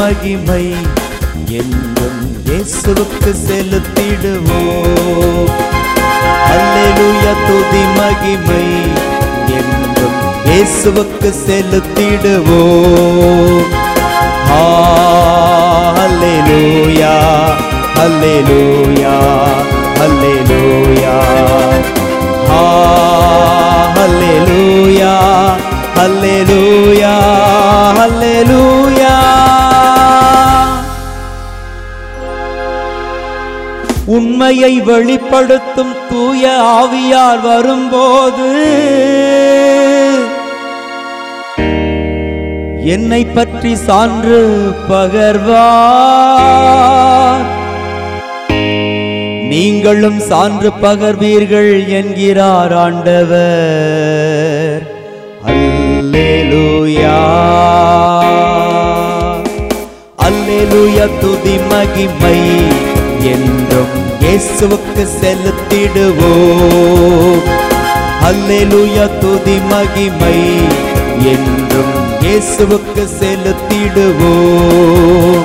மகிமை என்றும் இயேசுவுக்கு செலுத்திடுவோம் அல்லேலூயா துதி மகிமை என்றும் இயேசுவுக்கு செலுத்திடுவோம் அல்லேலூயா அல்லேலூயா அல்லேலூயா அல்லேலூயா அல்லேலூயா அல்லேலூயா உண்மையை வெளிப்படுத்தும் தூய ஆவியார் வரும்போது என்னை பற்றி சான்று பகர்வார் நீங்களும் சான்று பகர்வீர்கள் என்கிறார் ஆண்டவர் அல்லேலூயா அல்லேலூயா துதி மகிமை என்றும் இயேசுவுக்கு செலுத்திடுவோம் அல்லேலூயா துதி மகிமை என்றும் இயேசுவுக்கு செலுத்திடுவோம்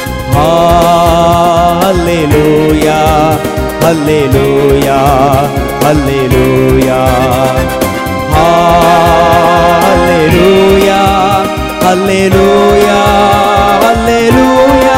அல்லேலூயா அல்லேலூயா அல்லேலூயா அல்லேலூயா அல்லேலூயா அல்லேலூயா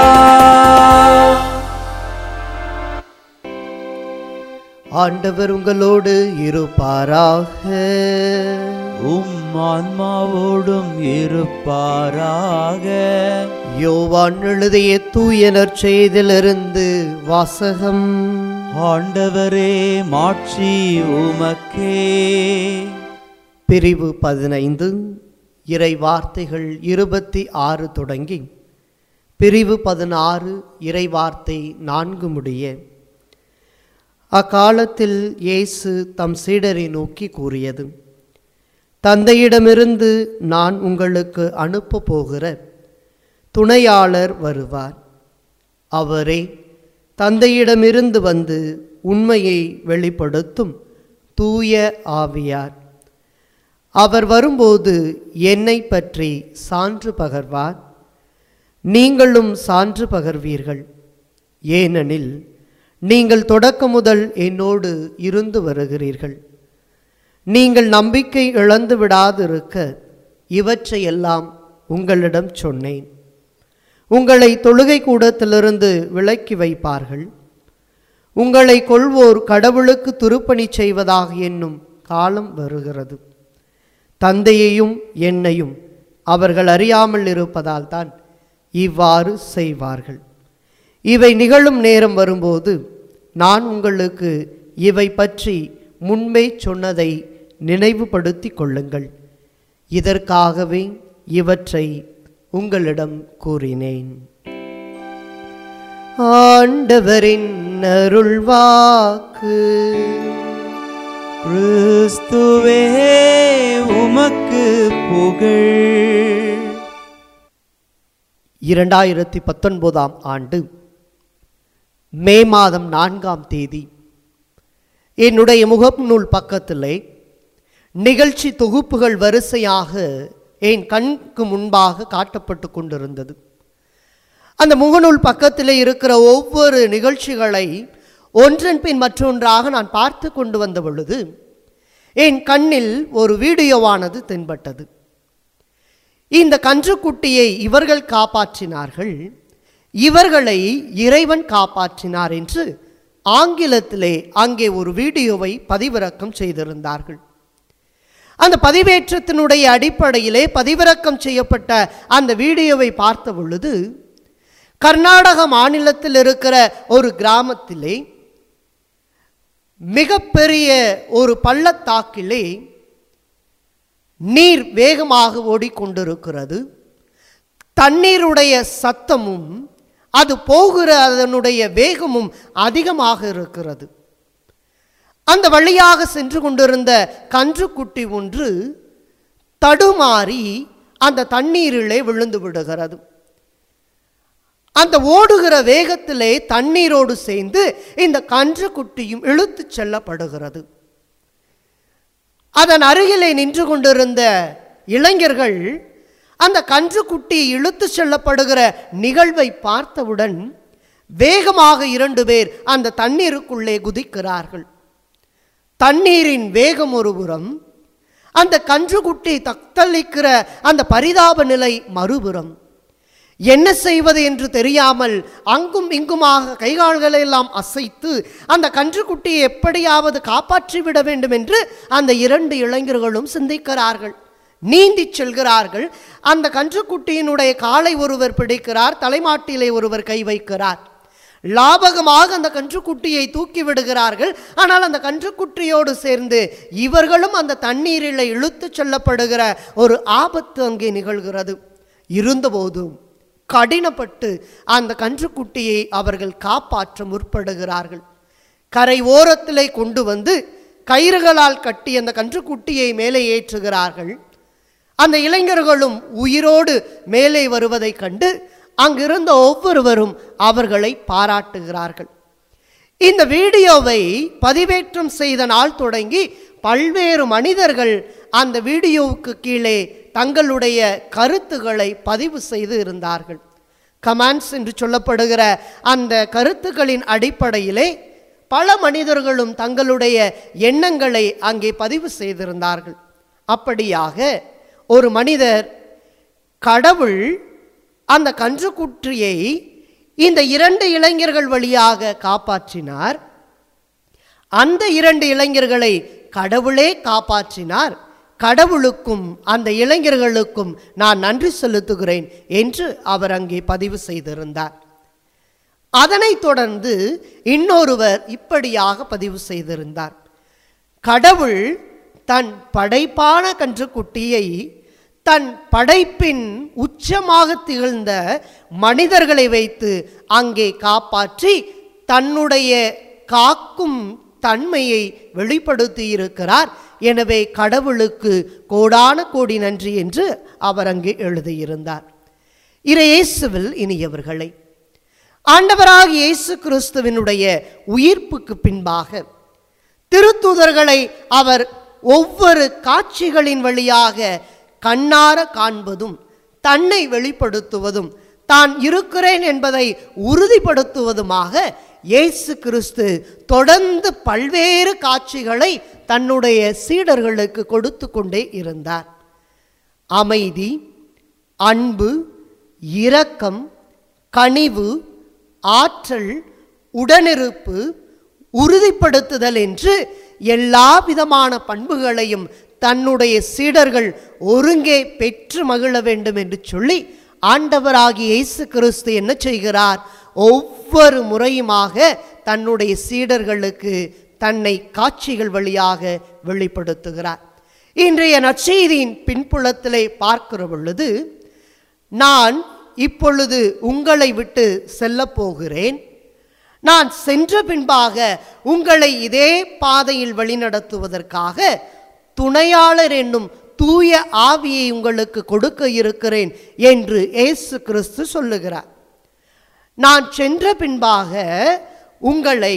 ஆண்டவர் உங்களோடு இருப்பாராக உம் ஆன்மாவோடும் இருப்பாராக யோவான் எழுதிய தூய நற்செய்திலிருந்து வாசகம் ஆண்டவரே மாட்சி உமக்கே பிரிவு பதினைந்து இறை வார்த்தைகள் இருபத்தி ஆறு தொடங்கி பிரிவு பதினாறு இறை வார்த்தை நான்கு முடிய அக்காலத்தில் இயேசு தம் சீடரை நோக்கி கூறியது தந்தையிடமிருந்து நான் உங்களுக்கு அனுப்ப போகிற துணையாளர் வருவார் அவரே தந்தையிடமிருந்து வந்து உண்மையை வெளிப்படுத்தும் தூய ஆவியார் அவர் வரும்போது என்னை பற்றி சான்று பகர்வார் நீங்களும் சான்று பகர்வீர்கள் ஏனெனில் நீங்கள் தொடக்க முதல் என்னோடு இருந்து வருகிறீர்கள் நீங்கள் நம்பிக்கை இழந்து விடாதிருக்க இவற்றையெல்லாம் உங்களிடம் சொன்னேன் உங்களை தொழுகை கூடத்திலிருந்து விலக்கி வைப்பார்கள் உங்களை கொள்வோர் கடவுளுக்கு துருப்பணி செய்வதாக என்னும் காலம் வருகிறது தந்தையையும் என்னையும் அவர்கள் அறியாமல் இருப்பதால் தான் இவ்வாறு செய்வார்கள் இவை நிகழும் நேரம் வரும்போது நான் உங்களுக்கு இவை பற்றி முன்பே சொன்னதை நினைவுபடுத்திக் கொள்ளுங்கள் இதற்காகவே இவற்றை உங்களிடம் கூறினேன் ஆண்டவரின் அருள்வாக்கு கிறிஸ்துவே உமக்கு புகழ் இரண்டாயிரத்தி பத்தொன்பதாம் ஆண்டு மே மாதம் நான்காம் தேதி என்னுடைய முகநூல் பக்கத்திலே நிகழ்ச்சி தொகுப்புகள் வரிசையாக என் கண்ணுக்கு முன்பாக காட்டப்பட்டு கொண்டிருந்தது அந்த முகநூல் பக்கத்திலே இருக்கிற ஒவ்வொரு நிகழ்ச்சிகளை ஒன்றன் பின் மற்றொன்றாக நான் பார்த்து கொண்டு வந்த பொழுது என் கண்ணில் ஒரு வீடியோவானது தென்பட்டது இந்த கன்றுக்குட்டியை இவர்கள் காப்பாற்றினார்கள் இவர்களை இறைவன் காப்பாற்றினார் என்று ஆங்கிலத்திலே அங்கே ஒரு வீடியோவை பதிவிறக்கம் செய்திருந்தார்கள் அந்த பதிவேற்றத்தினுடைய அடிப்படையிலே பதிவிறக்கம் செய்யப்பட்ட அந்த வீடியோவை பார்த்த பொழுது கர்நாடக மாநிலத்தில் இருக்கிற ஒரு கிராமத்திலே மிகப்பெரிய ஒரு பள்ளத்தாக்கிலே நீர் வேகமாக ஓடிக்கொண்டிருக்கிறது தண்ணீருடைய சத்தமும் அது போகிற அதனுடைய வேகமும் அதிகமாக இருக்கிறது அந்த வழியாக சென்று கொண்டிருந்த கன்றுக்குட்டி ஒன்று தடுமாறி அந்த தண்ணீரிலே விழுந்து விடுகிறது அந்த ஓடுகிற வேகத்திலே தண்ணீரோடு சேர்ந்து இந்த கன்றுக்குட்டியும் இழுத்துச் செல்லப்படுகிறது அதன் அருகிலே நின்று கொண்டிருந்த இளைஞர்கள் அந்த கன்றுக்குட்டி இழுத்து செல்லப்படுகிற நிகழ்வை பார்த்தவுடன் வேகமாக இரண்டு பேர் அந்த தண்ணீருக்குள்ளே குதிக்கிறார்கள் தண்ணீரின் வேகம் ஒருபுறம் அந்த கன்றுக்குட்டி தத்தளிக்கிற அந்த பரிதாப நிலை மறுபுறம் என்ன செய்வது என்று தெரியாமல் அங்கும் இங்குமாக கைகால்களை எல்லாம் அசைத்து அந்த கன்றுக்குட்டியை எப்படியாவது காப்பாற்றி விட வேண்டும் என்று அந்த இரண்டு இளைஞர்களும் சிந்திக்கிறார்கள் நீந்தி செல்கிறார்கள் அந்த கன்றுக்குட்டியினுடைய காலை ஒருவர் பிடிக்கிறார் தலைமாட்டிலே ஒருவர் கை வைக்கிறார் லாபகமாக அந்த கன்றுக்குட்டியை தூக்கி விடுகிறார்கள் ஆனால் அந்த கன்றுக்குட்டியோடு சேர்ந்து இவர்களும் அந்த தண்ணீரில் இழுத்து செல்லப்படுகிற ஒரு ஆபத்து அங்கே நிகழ்கிறது இருந்தபோதும் கடினப்பட்டு அந்த கன்றுக்குட்டியை அவர்கள் காப்பாற்ற முற்படுகிறார்கள் கரை ஓரத்திலே கொண்டு வந்து கயிறுகளால் கட்டி அந்த கன்றுக்குட்டியை மேலே ஏற்றுகிறார்கள் அந்த இளைஞர்களும் உயிரோடு மேலே வருவதைக் கண்டு அங்கிருந்த ஒவ்வொருவரும் அவர்களை பாராட்டுகிறார்கள் இந்த வீடியோவை பதிவேற்றம் செய்த நாள் தொடங்கி பல்வேறு மனிதர்கள் அந்த வீடியோவுக்கு கீழே தங்களுடைய கருத்துக்களை பதிவு செய்து இருந்தார்கள் கமெண்ட்ஸ் என்று சொல்லப்படுகிற அந்த கருத்துக்களின் அடிப்படையிலே பல மனிதர்களும் தங்களுடைய எண்ணங்களை அங்கே பதிவு செய்திருந்தார்கள் அப்படியாக ஒரு மனிதர் கடவுள் அந்த கன்றுக்குற்றியை இந்த இரண்டு இளைஞர்கள் வழியாக காப்பாற்றினார் அந்த இரண்டு இளைஞர்களை கடவுளே காப்பாற்றினார் கடவுளுக்கும் அந்த இளைஞர்களுக்கும் நான் நன்றி செலுத்துகிறேன் என்று அவர் அங்கே பதிவு செய்திருந்தார் அதனைத் தொடர்ந்து இன்னொருவர் இப்படியாக பதிவு செய்திருந்தார் கடவுள் தன் படைப்பான கன்றுக்குட்டியை தன் படைப்பின் உச்சமாக திகழ்ந்த மனிதர்களை வைத்து அங்கே காப்பாற்றி தன்னுடைய காக்கும் தன்மையை வெளிப்படுத்தி இருக்கிறார் எனவே கடவுளுக்கு கோடான கோடி நன்றி என்று அவர் அங்கே எழுதியிருந்தார் இறையேசுவில் இனியவர்களை ஆண்டவராக இயேசு கிறிஸ்துவினுடைய உயிர்ப்புக்கு பின்பாக திருத்துதர்களை அவர் ஒவ்வொரு காட்சிகளின் வழியாக கண்ணார காண்பதும் தன்னை வெளிப்படுத்துவதும் தான் இருக்கிறேன் என்பதை உறுதிப்படுத்துவதுமாக இயேசு கிறிஸ்து தொடர்ந்து பல்வேறு காட்சிகளை தன்னுடைய சீடர்களுக்கு கொடுத்து கொண்டே இருந்தார் அமைதி அன்பு இரக்கம் கனிவு ஆற்றல் உடனிருப்பு உறுதிப்படுத்துதல் என்று எல்லா விதமான பண்புகளையும் தன்னுடைய சீடர்கள் ஒருங்கே பெற்று மகிழ வேண்டும் என்று சொல்லி ஆண்டவராகிய இயேசு கிறிஸ்து என்ன செய்கிறார் ஒவ்வொரு முறையுமாக தன்னுடைய சீடர்களுக்கு தன்னை காட்சிகள் வழியாக வெளிப்படுத்துகிறார் இன்றைய நற்செய்தியின் பின்புலத்திலே பார்க்கிற பொழுது நான் இப்பொழுது உங்களை விட்டு செல்லப் போகிறேன் நான் சென்ற பின்பாக உங்களை இதே பாதையில் வழிநடத்துவதற்காக துணையாளர் என்னும் தூய ஆவியை உங்களுக்கு கொடுக்க இருக்கிறேன் என்று இயேசு கிறிஸ்து சொல்லுகிறார் நான் சென்ற பின்பாக உங்களை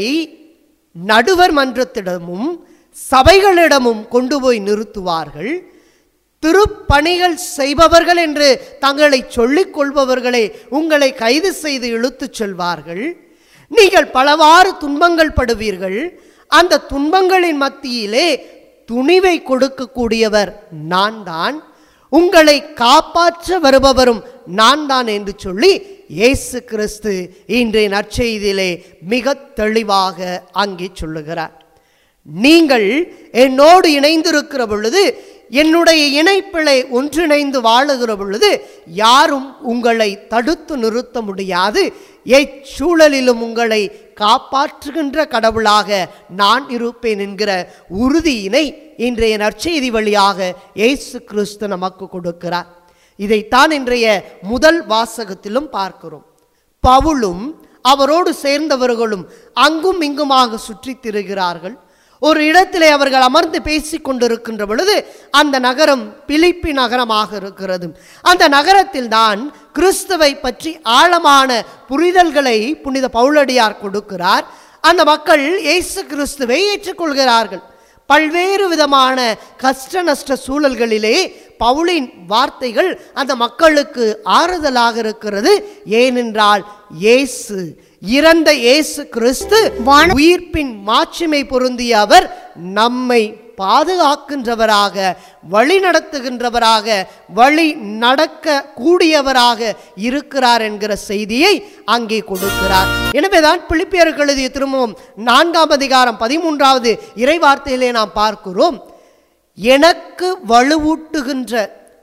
நடுவர் மன்றத்திடமும் சபைகளிடமும் கொண்டு போய் நிறுத்துவார்கள் திருப்பணிகள் செய்பவர்கள் என்று தங்களை சொல்லிக் கொள்பவர்களை உங்களை கைது செய்து இழுத்துச் செல்வார்கள் நீங்கள் பலவாறு துன்பங்கள் படுவீர்கள் அந்த துன்பங்களின் மத்தியிலே துணிவை கொடுக்கக்கூடியவர் நான் தான் உங்களை காப்பாற்ற வருபவரும் நான் தான் என்று சொல்லி இயேசு கிறிஸ்து இன்றைய நற்செய்தியிலே மிக தெளிவாக அங்கே சொல்லுகிறார் நீங்கள் என்னோடு இணைந்திருக்கிற பொழுது என்னுடைய இணைப்பிலை ஒன்றிணைந்து வாழுகிற பொழுது யாரும் உங்களை தடுத்து நிறுத்த முடியாது எச்சூழலிலும் உங்களை காப்பாற்றுகின்ற கடவுளாக நான் இருப்பேன் என்கிற உறுதியினை இன்றைய நற்செய்தி வழியாக இயேசு கிறிஸ்து நமக்கு கொடுக்கிறார் இதைத்தான் இன்றைய முதல் வாசகத்திலும் பார்க்கிறோம் பவுலும் அவரோடு சேர்ந்தவர்களும் அங்கும் இங்குமாக சுற்றித் திரிகிறார்கள் ஒரு இடத்திலே அவர்கள் அமர்ந்து பேசிக் கொண்டிருக்கின்ற பொழுது அந்த நகரம் பிலிப்பி நகரமாக இருக்கிறது அந்த நகரத்தில் தான் கிறிஸ்துவை பற்றி ஆழமான புரிதல்களை புனித பவுலடியார் கொடுக்கிறார் அந்த மக்கள் இயேசு கிறிஸ்துவை ஏற்றுக்கொள்கிறார்கள் பல்வேறு விதமான கஷ்ட நஷ்ட சூழல்களிலே பவுலின் வார்த்தைகள் அந்த மக்களுக்கு ஆறுதலாக இருக்கிறது ஏனென்றால் இயேசு இறந்த இயேசு கிறிஸ்து உயிர்ப்பின் மாட்சிமை பொருந்திய அவர் நம்மை பாதுகாக்கின்றவராக வழி நடத்துகின்றவராக வழி நடக்க கூடியவராக இருக்கிறார் என்கிற செய்தியை அங்கே கொடுக்கிறார் எனவேதான் பிலிப்பியருக்கு எழுதிய திரும்பவும் நான்காம் அதிகாரம் பதிமூன்றாவது இறைவார்த்தையிலே நாம் பார்க்கிறோம் எனக்கு வலுவூட்டுகின்ற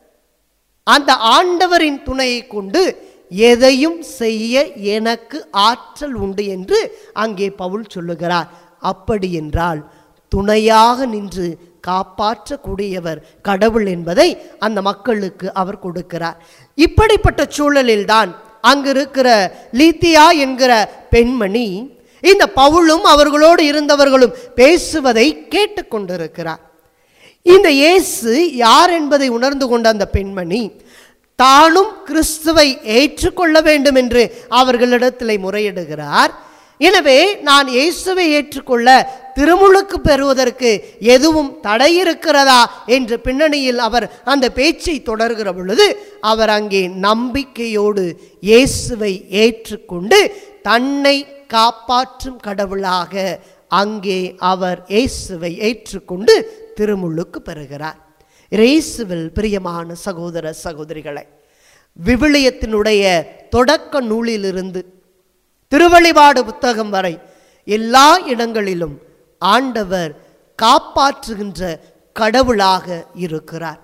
அந்த ஆண்டவரின் துணையை கொண்டு எதையும் செய்ய எனக்கு ஆற்றல் உண்டு என்று அங்கே பவுல் சொல்லுகிறார் அப்படி என்றால் துணையாக நின்று காப்பாற்றக்கூடியவர் கடவுள் என்பதை அந்த மக்களுக்கு அவர் கொடுக்கிறார் இப்படிப்பட்ட சூழலில்தான் அங்கு இருக்கிற லீத்தியா என்கிற பெண்மணி இந்த பவுலும் அவர்களோடு இருந்தவர்களும் பேசுவதை கேட்டுக்கொண்டிருக்கிறார் இந்த இயேசு யார் என்பதை உணர்ந்து கொண்ட அந்த பெண்மணி தானும் கிறிஸ்துவை ஏற்றுக்கொள்ள வேண்டும் என்று அவர்களிடத்தில் முறையிடுகிறார் எனவே நான் இயேசுவை ஏற்றுக்கொள்ள திருமுழுக்கு பெறுவதற்கு எதுவும் தடை இருக்கிறதா என்ற பின்னணியில் அவர் அந்த பேச்சை தொடர்கிற பொழுது அவர் அங்கே நம்பிக்கையோடு இயேசுவை ஏற்றுக்கொண்டு தன்னை காப்பாற்றும் கடவுளாக அங்கே அவர் இயேசுவை ஏற்றுக்கொண்டு திருமுழுக்கு பெறுகிறார் இயேசுவில் பிரியமான சகோதர சகோதரிகளை விவிலியத்தினுடைய தொடக்க நூலிலிருந்து திருவழிபாடு புத்தகம் வரை எல்லா இடங்களிலும் ஆண்டவர் காப்பாற்றுகின்ற கடவுளாக இருக்கிறார்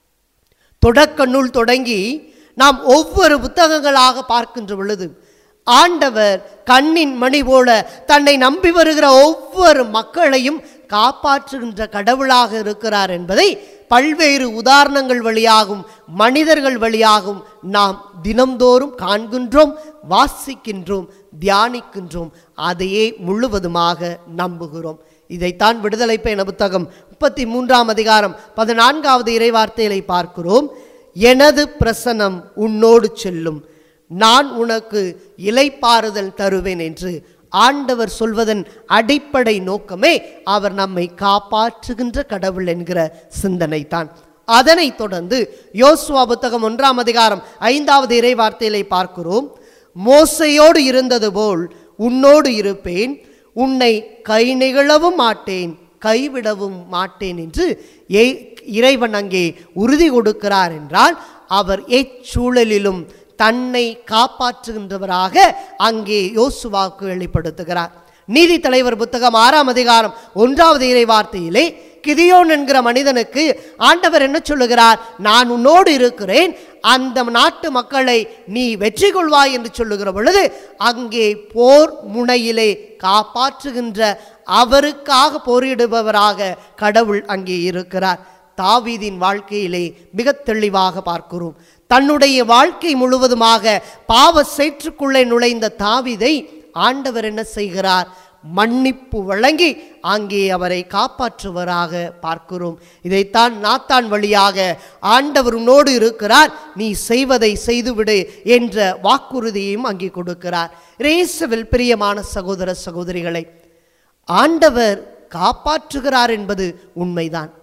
தொடக்க நூல் தொடங்கி நாம் ஒவ்வொரு புத்தகங்களாக பார்க்கின்ற பொழுது ஆண்டவர் கண்ணின் மணி போல தன்னை நம்பி வருகிற ஒவ்வொரு மக்களையும் காப்பாற்றுகின்ற கடவுளாக இருக்கிறார் என்பதை பல்வேறு உதாரணங்கள் வழியாகவும் மனிதர்கள் வழியாகவும் நாம் தினம்தோறும் காண்கின்றோம் வாசிக்கின்றோம் தியானிக்கின்றோம் அதையே முழுவதுமாக நம்புகிறோம் இதைத்தான் விடுதலை பயண புத்தகம் முப்பத்தி மூன்றாம் அதிகாரம் பதினான்காவது இறைவார்த்தைகளை பார்க்கிறோம் எனது பிரசனம் உன்னோடு செல்லும் நான் உனக்கு இலைப்பாறுதல் தருவேன் என்று ஆண்டவர் சொல்வதன் அடிப்படை நோக்கமே அவர் நம்மை காப்பாற்றுகின்ற கடவுள் என்கிற சிந்தனை தான் அதனைத் தொடர்ந்து யோசுவா புத்தகம் ஒன்றாம் அதிகாரம் ஐந்தாவது இறைவார்த்தையிலே பார்க்கிறோம் மோசையோடு இருந்தது போல் உன்னோடு இருப்பேன் உன்னை கை நிகழவும் மாட்டேன் கைவிடவும் மாட்டேன் என்று ஏ இறைவன் அங்கே உறுதி கொடுக்கிறார் என்றால் அவர் எச்சூழலிலும் தன்னை காப்பாற்றுகின்றவராக அங்கே யோசுவாக்கு வெளிப்படுத்துகிறார் நீதி தலைவர் புத்தகம் ஆறாம் அதிகாரம் ஒன்றாவது இறை வார்த்தையிலே கிதியோன் என்கிற மனிதனுக்கு ஆண்டவர் என்ன சொல்லுகிறார் நான் உன்னோடு இருக்கிறேன் அந்த நாட்டு மக்களை நீ வெற்றி கொள்வாய் என்று சொல்லுகிற பொழுது அங்கே போர் முனையிலே காப்பாற்றுகின்ற அவருக்காக போரிடுபவராக கடவுள் அங்கே இருக்கிறார் தாவீதின் வாழ்க்கையிலே மிக தெளிவாக பார்க்கிறோம் தன்னுடைய வாழ்க்கை முழுவதுமாக பாவ சேற்றுக்குள்ளே நுழைந்த தாவீதை ஆண்டவர் என்ன செய்கிறார் மன்னிப்பு வழங்கி அங்கே அவரை காப்பாற்றுவராக பார்க்கிறோம் இதைத்தான் நாத்தான் வழியாக ஆண்டவர் உன்னோடு இருக்கிறார் நீ செய்வதை செய்துவிடு என்ற வாக்குறுதியையும் அங்கே கொடுக்கிறார் ரேசுவில் பிரியமான சகோதர சகோதரிகளை ஆண்டவர் காப்பாற்றுகிறார் என்பது உண்மைதான்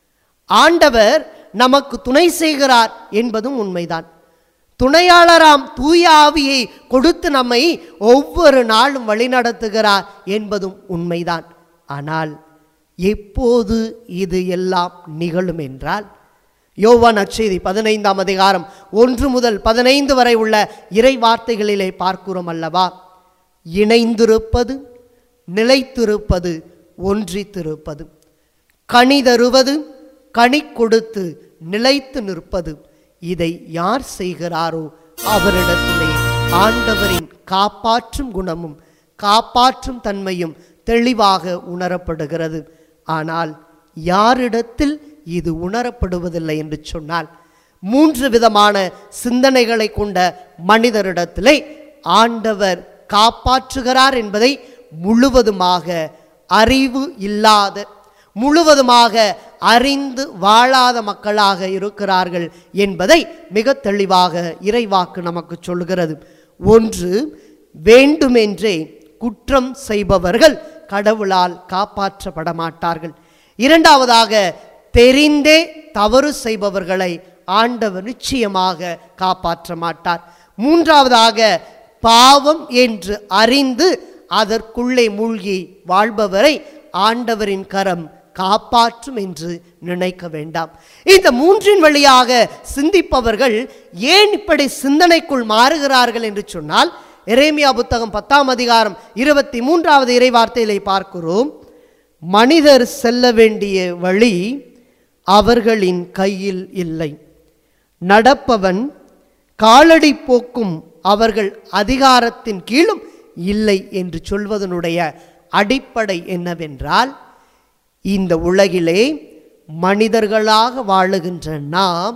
ஆண்டவர் நமக்கு துணை செய்கிறார் என்பதும் உண்மைதான் துணையாளராம் தூய ஆவியை கொடுத்து நம்மை ஒவ்வொரு நாளும் வழிநடத்துகிறார் என்பதும் உண்மைதான் ஆனால் எப்போது இது எல்லாம் நிகழும் என்றால் யோவான் அச்செய்தி பதினைந்தாம் அதிகாரம் ஒன்று முதல் பதினைந்து வரை உள்ள இறை வார்த்தைகளிலே பார்க்கிறோம் அல்லவா இணைந்திருப்பது நிலைத்திருப்பது ஒன்றித்திருப்பது கனி தருவது கனி கொடுத்து நிலைத்து நிற்பது இதை யார் செய்கிறாரோ அவரிடத்திலே ஆண்டவரின் காப்பாற்றும் குணமும் காப்பாற்றும் தன்மையும் தெளிவாக உணரப்படுகிறது ஆனால் யாரிடத்தில் இது உணரப்படுவதில்லை என்று சொன்னால் மூன்று விதமான சிந்தனைகளை கொண்ட மனிதரிடத்திலே ஆண்டவர் காப்பாற்றுகிறார் என்பதை முழுவதுமாக அறிவு இல்லாத முழுவதுமாக அறிந்து வாழாத மக்களாக இருக்கிறார்கள் என்பதை மிக தெளிவாக இறைவாக்கு நமக்கு சொல்கிறது ஒன்று வேண்டுமென்றே குற்றம் செய்பவர்கள் கடவுளால் காப்பாற்றப்பட மாட்டார்கள் இரண்டாவதாக தெரிந்தே தவறு செய்பவர்களை ஆண்டவர் நிச்சயமாக காப்பாற்ற மாட்டார் மூன்றாவதாக பாவம் என்று அறிந்து அதற்குள்ளே மூழ்கி வாழ்பவரை ஆண்டவரின் கரம் காப்பாற்றும் என்று நினைக்க வேண்டாம் இந்த மூன்றின் வழியாக சிந்திப்பவர்கள் ஏன் இப்படி சிந்தனைக்குள் மாறுகிறார்கள் என்று சொன்னால் எரேமியா புத்தகம் பத்தாம் அதிகாரம் இருபத்தி மூன்றாவது இறைவார்த்தையிலே பார்க்கிறோம் மனிதர் செல்ல வேண்டிய வழி அவர்களின் கையில் இல்லை நடப்பவன் காலடி போக்கும் அவர்கள் அதிகாரத்தின் கீழும் இல்லை என்று சொல்வதனுடைய அடிப்படை என்னவென்றால் இந்த உலகிலே மனிதர்களாக வாழுகின்ற நாம்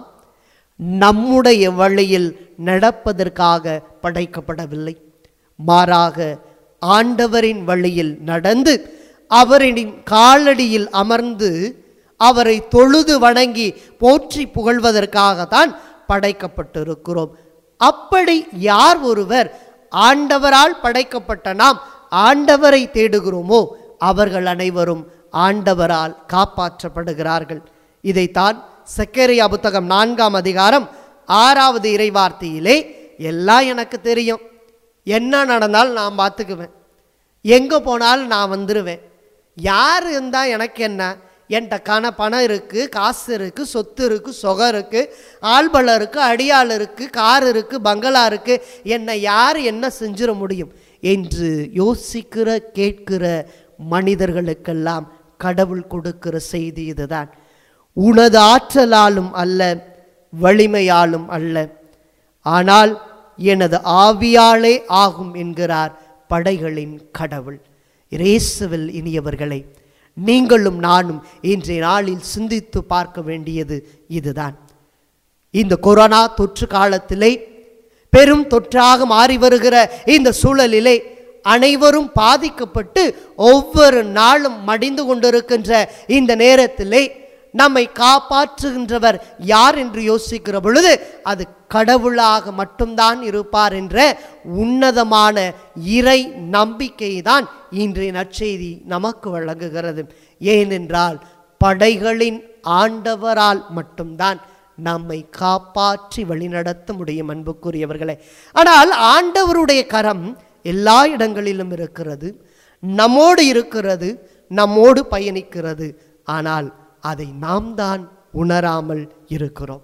நம்முடைய வழியில் நடப்பதற்காக படைக்கப்படவில்லை மாறாக ஆண்டவரின் வழியில் நடந்து அவரின் காலடியில் அமர்ந்து அவரை தொழுது வணங்கி போற்றி புகழ்வதற்காகத்தான் படைக்கப்பட்டிருக்கிறோம் அப்படி யார் ஒருவர் ஆண்டவரால் படைக்கப்பட்ட நாம் ஆண்டவரை தேடுகிறோமோ அவர்கள் அனைவரும் ஆண்டவரால் காப்பாற்றப்படுகிறார்கள் இதைத்தான் சக்கரியா புத்தகம் நான்காம் அதிகாரம் ஆறாவது இறைவார்த்தையிலே எல்லாம் எனக்கு தெரியும் என்ன நடந்தாலும் நான் பார்த்துக்குவேன் எங்கே போனாலும் நான் வந்துடுவேன் யார் இருந்தால் எனக்கு என்ன என்கிட்ட கண பணம் இருக்குது காசு இருக்குது சொத்து இருக்குது சொகம் இருக்குது ஆள்பலம் இருக்குது அடியாள் இருக்குது கார் இருக்குது பங்களா இருக்குது என்னை யார் என்ன செஞ்சிட முடியும் என்று யோசிக்கிற கேட்கிற மனிதர்களுக்கெல்லாம் கடவுள் கொடுக்கிற செய்தி இதுதான் உனது ஆற்றலாலும் அல்ல வலிமையாலும் அல்ல ஆனால் எனது ஆவியாலே ஆகும் என்கிறார் படைகளின் கடவுள் இயேசுவில் இனியவர்களை நீங்களும் நானும் இன்றைய நாளில் சிந்தித்து பார்க்க வேண்டியது இதுதான் இந்த கொரோனா தொற்று காலத்திலே பெரும் தொற்றாக மாறி வருகிற இந்த சூழலிலே அனைவரும் பாதிக்கப்பட்டு ஒவ்வொரு நாளும் மடிந்து கொண்டிருக்கின்ற இந்த நேரத்திலே நம்மை காப்பாற்றுகின்றவர் யார் என்று யோசிக்கிற பொழுது அது கடவுளாக மட்டும்தான் இருப்பார் என்ற உன்னதமான இறை நம்பிக்கை தான் இன்றைய நற்செய்தி நமக்கு வழங்குகிறது ஏனென்றால் படைகளின் ஆண்டவரால் மட்டும்தான் நம்மை காப்பாற்றி வழிநடத்த முடியும் அன்புக்குரியவர்களே ஆனால் ஆண்டவருடைய கரம் எல்லா இடங்களிலும் இருக்கிறது நம்மோடு இருக்கிறது நம்மோடு பயணிக்கிறது ஆனால் அதை நாம் தான் உணராமல் இருக்கிறோம்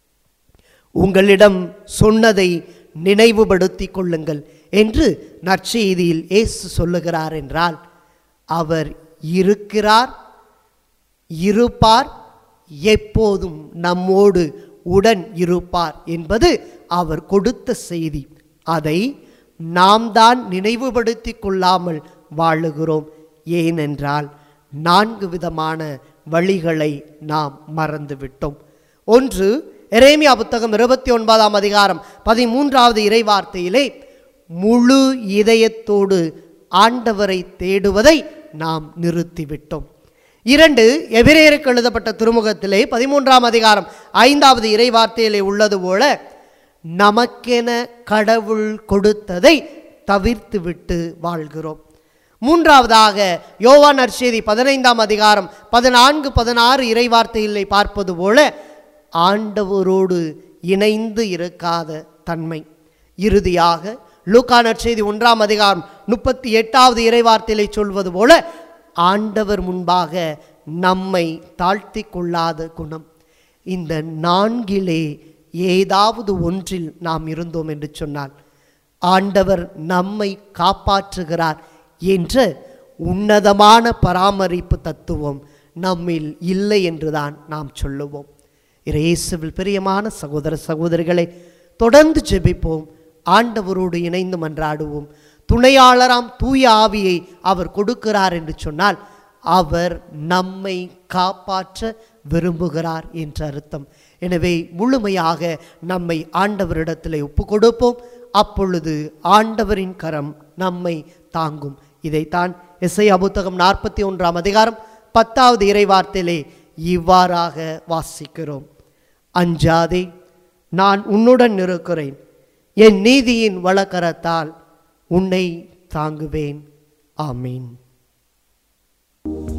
உங்களிடம் சொன்னதை நினைவுபடுத்திக் கொள்ளுங்கள் என்று நற்செய்தியில் இயேசு சொல்லுகிறார் என்றால் அவர் இருக்கிறார் இருப்பார் எப்போதும் நம்மோடு உடன் இருப்பார் என்பது அவர் கொடுத்த செய்தி அதை நாம் தான் நினைவுபடுத்தி கொள்ளாமல் வாழுகிறோம் ஏனென்றால் நான்கு விதமான வழிகளை நாம் மறந்துவிட்டோம் ஒன்று எரேமியா புத்தகம் இருபத்தி ஒன்பதாம் அதிகாரம் பதிமூன்றாவது இறைவார்த்தையிலே முழு இதயத்தோடு ஆண்டவரை தேடுவதை நாம் நிறுத்திவிட்டோம் இரண்டு எபிரேயருக்கு எழுதப்பட்ட திருமுகத்திலே பதிமூன்றாம் அதிகாரம் ஐந்தாவது இறைவார்த்தையிலே உள்ளது போல நமக்கென கடவுள் கொடுத்ததை தவிர்த்துவிட்டு வாழ்கிறோம் மூன்றாவதாக யோவான் நற்செய்தி பதினைந்தாம் அதிகாரம் பதினான்கு பதினாறு இறைவார்த்தையிலே பார்ப்பது போல ஆண்டவரோடு இணைந்து இருக்காத தன்மை இறுதியாக லூக்கா நற்செய்தி ஒன்றாம் அதிகாரம் முப்பத்தி எட்டாவது இறைவார்த்தையிலே சொல்வது போல ஆண்டவர் முன்பாக நம்மை தாழ்த்தி கொள்ளாத குணம் இந்த நான்கிலே ஏதாவது ஒன்றில் நாம் இருந்தோம் என்று சொன்னால் ஆண்டவர் நம்மை காப்பாற்றுகிறார் என்ற உன்னதமான பராமரிப்பு தத்துவம் நம்மில் இல்லை என்றுதான் நாம் சொல்லுவோம் இயேசுவில் பிரியமான சகோதர சகோதரிகளை தொடர்ந்து ஜெபிப்போம் ஆண்டவரோடு இணைந்து மன்றாடுவோம் துணையாளராம் தூய ஆவியை அவர் கொடுக்கிறார் என்று சொன்னால் அவர் நம்மை காப்பாற்ற விரும்புகிறார் என்ற அர்த்தம் எனவே முழுமையாக நம்மை ஆண்டவரிடத்தில் ஒப்பு கொடுப்போம் அப்பொழுது ஆண்டவரின் கரம் நம்மை தாங்கும் இதைத்தான் எஸ்ஐ புத்தகம் நாற்பத்தி ஒன்றாம் அதிகாரம் பத்தாவது இறைவார்த்தையிலே இவ்வாறாக வாசிக்கிறோம் அஞ்சாதே நான் உன்னுடன் இருக்கிறேன் என் நீதியின் வழக்கரத்தால் உன்னை தாங்குவேன் ஆமீன்